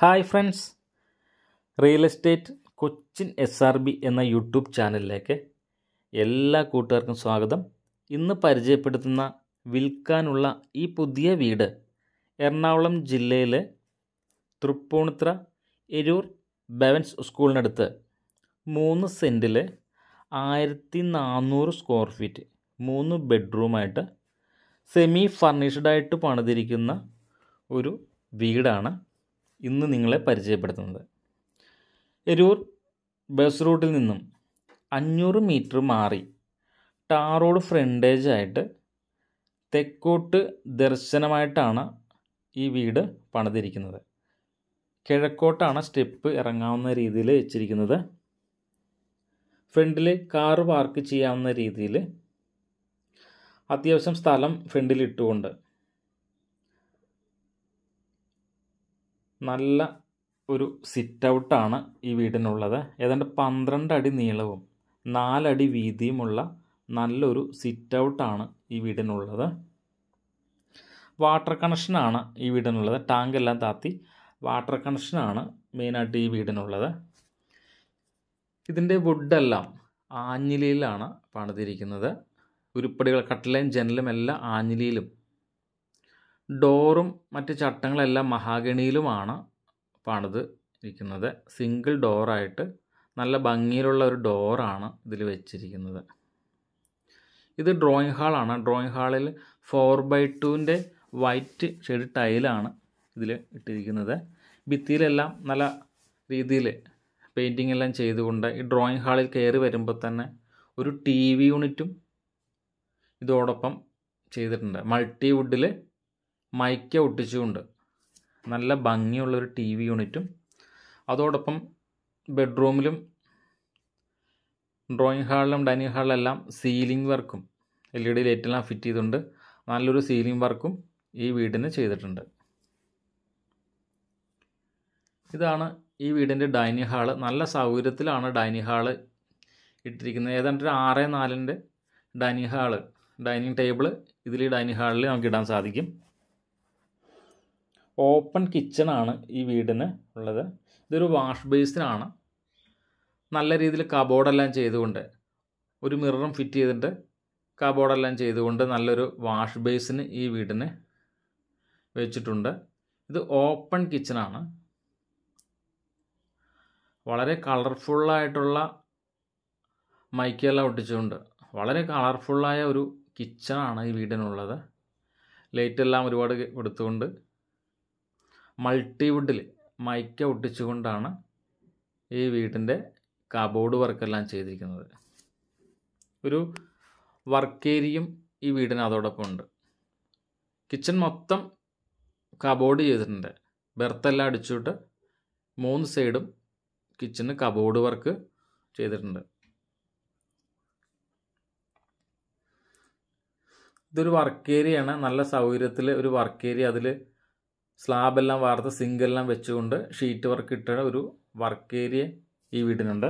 hi friends real estate Cochin S R B എന്ന YouTube ചാനലിലേക്ക് എല്ലാ കൂട്ടുകാർക്കും സ്വാഗതം ഇന്ന് പരിചയപ്പെടുത്തുന്ന വിൽക്കാനുള്ള ഈ പുതിയ വീട് എറണാകുളം ജില്ലയിലെ തൃപ്പൂണിത്ര എരൂർ ബെവൻസ് സ്കൂളിനടുത്ത് മൂന്ന് സെൻറ്റിൽ ആയിരത്തി നാനൂറ് സ്ക്വയർ ഫീറ്റ് മൂന്ന് ബെഡ്റൂമായിട്ട് സെമി ഫർണിഷ്ഡായിട്ട് പണിതിരിക്കുന്ന ഒരു വീടാണ് ഇന്ന് നിങ്ങളെ പരിചയപ്പെടുത്തുന്നത് എരൂർ ബസ് റൂട്ടിൽ നിന്നും അഞ്ഞൂറ് മീറ്റർ മാറി ടാർ റോഡ് ഫ്രണ്ടേജ് ആയിട്ട് തെക്കോട്ട് ദർശനമായിട്ടാണ് ഈ വീട് പണിതിരിക്കുന്നത് കിഴക്കോട്ടാണ് സ്റ്റെപ്പ് ഇറങ്ങാവുന്ന രീതിയിൽ വെച്ചിരിക്കുന്നത് ഫ്രണ്ടിൽ കാറ് പാർക്ക് ചെയ്യാവുന്ന രീതിയിൽ അത്യാവശ്യം സ്ഥലം ഫ്രണ്ടിൽ ഇട്ടുകൊണ്ട് നല്ല ഒരു സിറ്റ് ഔട്ടാണ് ഈ വീടിനുള്ളത് ഏതാണ്ട് പന്ത്രണ്ട് അടി നീളവും നാലടി വീതിയുമുള്ള നല്ലൊരു സിറ്റ് ഔട്ടാണ് ഈ വീടിനുള്ളത് വാട്ടർ കണക്ഷനാണ് ഈ വീടിനുള്ളത് ടാങ്ക് എല്ലാം താത്തി വാട്ടർ കണക്ഷനാണ് മെയിനായിട്ട് ഈ വീടിനുള്ളത് ഇതിൻ്റെ വുഡെല്ലാം ആഞ്ഞിലിയിലാണ് പണിതിരിക്കുന്നത് ഉരുപ്പടികൾ കട്ടിലയും ജനലും എല്ലാം ആഞ്ഞിലിയിലും ഡോറും മറ്റ് ചട്ടങ്ങളെല്ലാം മഹാഗണിയിലുമാണ് പണിത് ഇരിക്കുന്നത് സിംഗിൾ ഡോറായിട്ട് നല്ല ഭംഗിയിലുള്ള ഒരു ഡോറാണ് ഇതിൽ വെച്ചിരിക്കുന്നത് ഇത് ഡ്രോയിങ് ഹാളാണ് ഡ്രോയിങ് ഹാളിൽ ഫോർ ബൈ ടുവിൻ്റെ വൈറ്റ് ഷെയ്ഡ് ടൈലാണ് ഇതിൽ ഇട്ടിരിക്കുന്നത് ഭിത്തിയിലെല്ലാം നല്ല രീതിയിൽ പെയിൻറ്റിംഗ് എല്ലാം ചെയ്തുകൊണ്ട് ഈ ഡ്രോയിങ് ഹാളിൽ കയറി വരുമ്പോൾ തന്നെ ഒരു ടി വി യൂണിറ്റും ഇതോടൊപ്പം ചെയ്തിട്ടുണ്ട് മൾട്ടി വുഡിൽ മൈക്ക ഒട്ടിച്ചുകൊണ്ട് നല്ല ഭംഗിയുള്ളൊരു ടി വി യൂണിറ്റും അതോടൊപ്പം ബെഡ്റൂമിലും ഡ്രോയിങ് ഹാളിലും ഡൈനിങ് ഹാളിലെല്ലാം സീലിംഗ് വർക്കും എൽ ഇ ഡി ലൈറ്റെല്ലാം ഫിറ്റ് ചെയ്തുകൊണ്ട് നല്ലൊരു സീലിംഗ് വർക്കും ഈ വീടിന് ചെയ്തിട്ടുണ്ട് ഇതാണ് ഈ വീടിൻ്റെ ഡൈനിങ് ഹാള് നല്ല സൗകര്യത്തിലാണ് ഡൈനിങ് ഹാള് ഇട്ടിരിക്കുന്നത് ഏതാണ്ട് ഒരു ആറ് നാലിൻ്റെ ഡൈനിങ് ഹാള് ഡൈനിങ് ടേബിൾ ഇതിൽ ഡൈനിങ് ഹാളിൽ നമുക്ക് ഇടാൻ സാധിക്കും ഓപ്പൺ കിച്ചണാണ് ഈ വീടിന് ഉള്ളത് ഇതൊരു വാഷ് ബേസിനാണ് നല്ല രീതിയിൽ കബോർഡെല്ലാം ചെയ്തുകൊണ്ട് ഒരു മിററും ഫിറ്റ് ചെയ്തിട്ട് കബോർഡെല്ലാം ചെയ്തുകൊണ്ട് നല്ലൊരു വാഷ് ബേസിന് ഈ വീടിന് വെച്ചിട്ടുണ്ട് ഇത് ഓപ്പൺ കിച്ചണാണ് വളരെ കളർഫുള്ളായിട്ടുള്ള മൈക്കെല്ലാം ഒട്ടിച്ചുകൊണ്ട് വളരെ കളർഫുള്ളായ ഒരു കിച്ചണാണ് ഈ വീടിനുള്ളത് ലൈറ്റെല്ലാം ഒരുപാട് കൊടുത്തുകൊണ്ട് മൾട്ടിവുഡിൽ മൈക്ക ഒട്ടിച്ചുകൊണ്ടാണ് ഈ വീടിൻ്റെ കബോർഡ് വർക്കെല്ലാം ചെയ്തിരിക്കുന്നത് ഒരു വർക്ക് ഏരിയയും ഈ വീടിന് അതോടൊപ്പം ഉണ്ട് കിച്ചൺ മൊത്തം കബോർഡ് ചെയ്തിട്ടുണ്ട് ബെർത്തെല്ലാം അടിച്ചുവിട്ട് മൂന്ന് സൈഡും കിച്ചണ് കബോർഡ് വർക്ക് ചെയ്തിട്ടുണ്ട് ഇതൊരു വർക്ക് ഏരിയയാണ് നല്ല സൗകര്യത്തിൽ ഒരു വർക്ക് ഏരിയ അതിൽ സ്ലാബെല്ലാം വാർത്ത് സിങ്കെല്ലാം വെച്ചുകൊണ്ട് ഷീറ്റ് വർക്ക് ഇട്ട ഒരു വർക്ക് ഏരിയ ഈ വീടിനുണ്ട്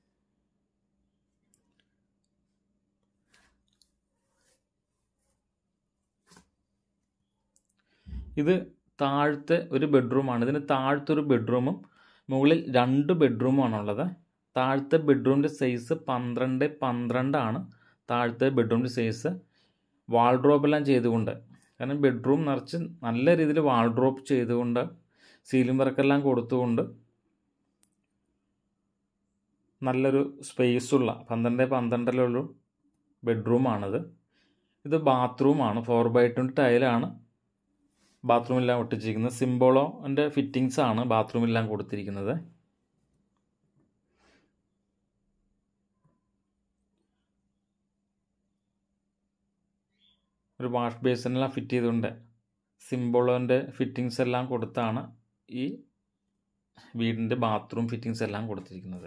ഇത് താഴത്തെ ഒരു ബെഡ്റൂമാണ് ഇതിന് താഴത്തെ ഒരു ബെഡ്റൂമും മുകളിൽ രണ്ട് ബെഡ്റൂമാണുള്ളത് താഴത്തെ ബെഡ്റൂമിൻ്റെ സൈസ് പന്ത്രണ്ട് പന്ത്രണ്ടാണ് താഴത്തെ ബെഡ്റൂമിൻ്റെ സൈസ് വാൾഡ്രോപ്പെല്ലാം ചെയ്തുകൊണ്ട് കാരണം ബെഡ്റൂം നിറച്ച് നല്ല രീതിയിൽ വാൾഡ്രോപ്പ് ചെയ്തുകൊണ്ട് സീലിംഗ് വർക്കെല്ലാം കൊടുത്തുകൊണ്ട് നല്ലൊരു സ്പേസുള്ള പന്ത്രണ്ട് പന്ത്രണ്ടിലുള്ള ബെഡ്റൂമാണിത് ഇത് ബാത്റൂമാണ് ഫോർ ബൈ ട്വൻറ്റി ടൈലാണ് ബാത്റൂമെല്ലാം ഒട്ടിച്ചിരിക്കുന്നത് സിംബോളോൻ്റെ ഫിറ്റിങ്സ് ആണ് ബാത്റൂമെല്ലാം കൊടുത്തിരിക്കുന്നത് ഒരു വാഷ് ബേസിനെല്ലാം ഫിറ്റ് ചെയ്തുകൊണ്ട് സിംബോളോൻ്റെ ഫിറ്റിങ്സ് എല്ലാം കൊടുത്താണ് ഈ വീടിൻ്റെ ബാത്റൂം ഫിറ്റിങ്സ് എല്ലാം കൊടുത്തിരിക്കുന്നത്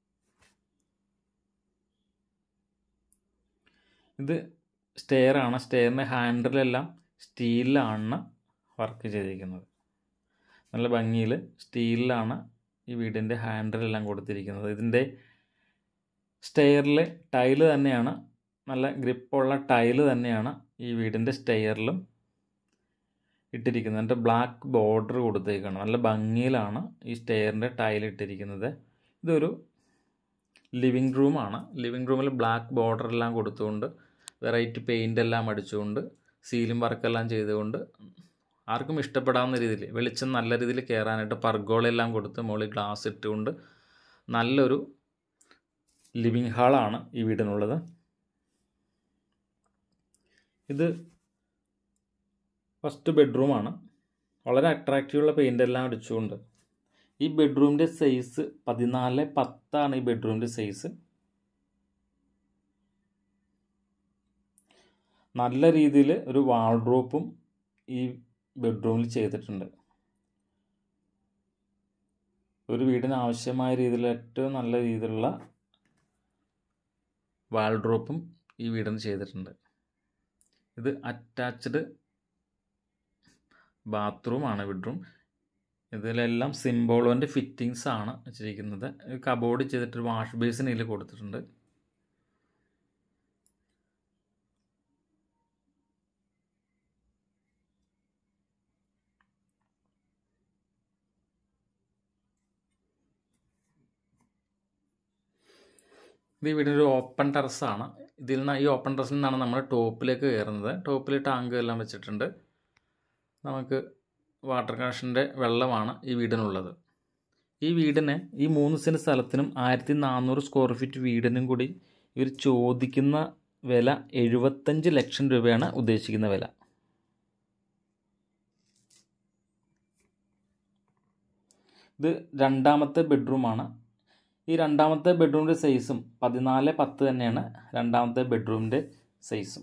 ഇത് സ്റ്റെയർ ആണ് സ്റ്റെയറിൻ്റെ ഹാൻഡിലെല്ലാം സ്റ്റീലിലാണ് വർക്ക് ചെയ്തിരിക്കുന്നത് നല്ല ഭംഗിയിൽ സ്റ്റീലിലാണ് ഈ വീടിൻ്റെ ഹാൻഡിലെല്ലാം കൊടുത്തിരിക്കുന്നത് ഇതിൻ്റെ സ്റ്റെയറിൽ ടൈല് തന്നെയാണ് നല്ല ഗ്രിപ്പുള്ള ടൈല് തന്നെയാണ് ഈ വീടിൻ്റെ സ്റ്റെയറിലും ഇട്ടിരിക്കുന്നത് എന്നിട്ട് ബ്ലാക്ക് ബോർഡർ കൊടുത്തേക്കാണ് നല്ല ഭംഗിയിലാണ് ഈ സ്റ്റെയറിൻ്റെ ടൈൽ ഇട്ടിരിക്കുന്നത് ഇതൊരു ലിവിങ് റൂമാണ് ലിവിങ് റൂമിൽ ബ്ലാക്ക് ബോർഡർ എല്ലാം കൊടുത്തുകൊണ്ട് വെറൈറ്റി പെയിൻ്റ് എല്ലാം അടിച്ചുകൊണ്ട് സീലിംഗ് വർക്കെല്ലാം ചെയ്തുകൊണ്ട് ആർക്കും ഇഷ്ടപ്പെടാവുന്ന രീതിയിൽ വെളിച്ചം നല്ല രീതിയിൽ കയറാനായിട്ട് പർഗോളെല്ലാം കൊടുത്ത് മുകളിൽ ഗ്ലാസ് ഇട്ടുകൊണ്ട് നല്ലൊരു ലിവിങ് ഹാളാണ് ഈ വീടിനുള്ളത് ഇത് ഫസ്റ്റ് ബെഡ്റൂമാണ് വളരെ അട്രാക്റ്റീവുള്ള പെയിൻ്റ് എല്ലാം അടിച്ചുകൊണ്ട് ഈ ബെഡ്റൂമിൻ്റെ സൈസ് പതിനാല് പത്താണ് ഈ ബെഡ്റൂമിൻ്റെ സൈസ് നല്ല രീതിയിൽ ഒരു വാൾഡ്രോപ്പും ഈ ബെഡ്റൂമിൽ ചെയ്തിട്ടുണ്ട് ഒരു വീടിന് ആവശ്യമായ രീതിയിൽ ഏറ്റവും നല്ല രീതിയിലുള്ള വാൾഡ്രോപ്പും ഈ വീടിന് ചെയ്തിട്ടുണ്ട് ഇത് അറ്റാച്ച്ഡ് ബാത്റൂമാണ് ബെഡ്റൂം ഇതിലെല്ലാം സിംബോളോൻ്റെ ഫിറ്റിങ്സ് ആണ് വെച്ചിരിക്കുന്നത് കബോർഡ് ചെയ്തിട്ട് വാഷ് ബേസിൻ ഇതിൽ കൊടുത്തിട്ടുണ്ട് ഇത് ഇവിടെ ഒരു ഓപ്പൺ ടെറസാണ് ഇതിൽ നിന്ന് ഈ ഓപ്പൺ ടെറസിൽ നിന്നാണ് നമ്മൾ ടോപ്പിലേക്ക് കയറുന്നത് ടോപ്പിൽ ടാങ്ക് എല്ലാം വെച്ചിട്ടുണ്ട് നമുക്ക് വാട്ടർ കണക്ഷൻ്റെ വെള്ളമാണ് ഈ വീടിനുള്ളത് ഈ വീടിന് ഈ മൂന്ന് സെൻറ്റ് സ്ഥലത്തിനും ആയിരത്തി നാനൂറ് സ്ക്വയർ ഫീറ്റ് വീടിനും കൂടി ഇവർ ചോദിക്കുന്ന വില എഴുപത്തഞ്ച് ലക്ഷം രൂപയാണ് ഉദ്ദേശിക്കുന്ന വില ഇത് രണ്ടാമത്തെ ബെഡ്റൂമാണ് ഈ രണ്ടാമത്തെ ബെഡ്റൂമിൻ്റെ സൈസും പതിനാല് പത്ത് തന്നെയാണ് രണ്ടാമത്തെ ബെഡ്റൂമിൻ്റെ സൈസും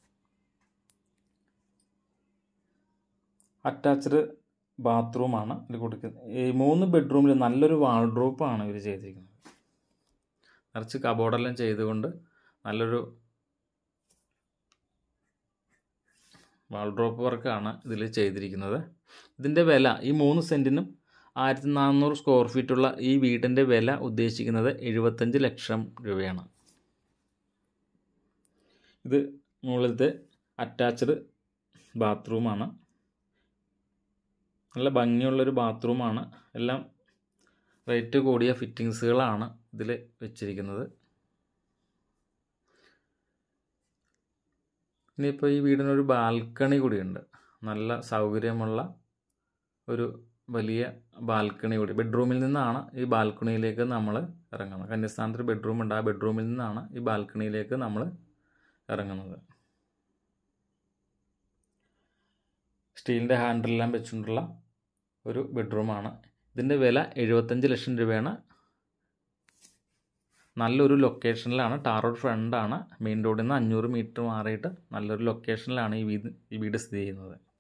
അറ്റാച്ച്ഡ് ബാത്റൂമാണ് ഇതിൽ കൊടുക്കുന്നത് ഈ മൂന്ന് ബെഡ്റൂമിൽ നല്ലൊരു വാൾഡ്രോപ്പാണ് ഇവർ ചെയ്തിരിക്കുന്നത് നിറച്ച് കബോർഡെല്ലാം ചെയ്തുകൊണ്ട് നല്ലൊരു വാൾഡ്രോപ്പ് വർക്കാണ് ഇതിൽ ചെയ്തിരിക്കുന്നത് ഇതിൻ്റെ വില ഈ മൂന്ന് സെൻറ്റിനും ആയിരത്തി നാനൂറ് സ്ക്വയർ ഫീറ്റുള്ള ഈ വീടിൻ്റെ വില ഉദ്ദേശിക്കുന്നത് എഴുപത്തഞ്ച് ലക്ഷം രൂപയാണ് ഇത് മുകളിലത്തെ അറ്റാച്ച്ഡ് ബാത്റൂമാണ് നല്ല ഭംഗിയുള്ളൊരു ബാത്റൂമാണ് എല്ലാം റേറ്റ് കൂടിയ ഫിറ്റിങ്സുകളാണ് ഇതിൽ വെച്ചിരിക്കുന്നത് ഇനിയിപ്പോൾ ഈ വീടിനൊരു ബാൽക്കണി കൂടിയുണ്ട് നല്ല സൗകര്യമുള്ള ഒരു വലിയ ബാൽക്കണി കൂടി ബെഡ്റൂമിൽ നിന്നാണ് ഈ ബാൽക്കണിയിലേക്ക് നമ്മൾ ഇറങ്ങുന്നത് കന്യാസ്ഥാനത്ത് ബെഡ്റൂം ഉണ്ട് ആ ബെഡ്റൂമിൽ നിന്നാണ് ഈ ബാൽക്കണിയിലേക്ക് നമ്മൾ ഇറങ്ങുന്നത് സ്റ്റീലിൻ്റെ ഹാൻഡിലെല്ലാം വെച്ചുകൊണ്ടുള്ള ഒരു ബെഡ്റൂമാണ് ഇതിൻ്റെ വില എഴുപത്തഞ്ച് ലക്ഷം രൂപയാണ് നല്ലൊരു ലൊക്കേഷനിലാണ് ടാർ റോഡ് ഫ്രണ്ടാണ് മെയിൻ റോഡിൽ നിന്ന് അഞ്ഞൂറ് മീറ്റർ മാറിയിട്ട് നല്ലൊരു ലൊക്കേഷനിലാണ് ഈ വീട് ഈ വീട് സ്ഥിതി ചെയ്യുന്നത്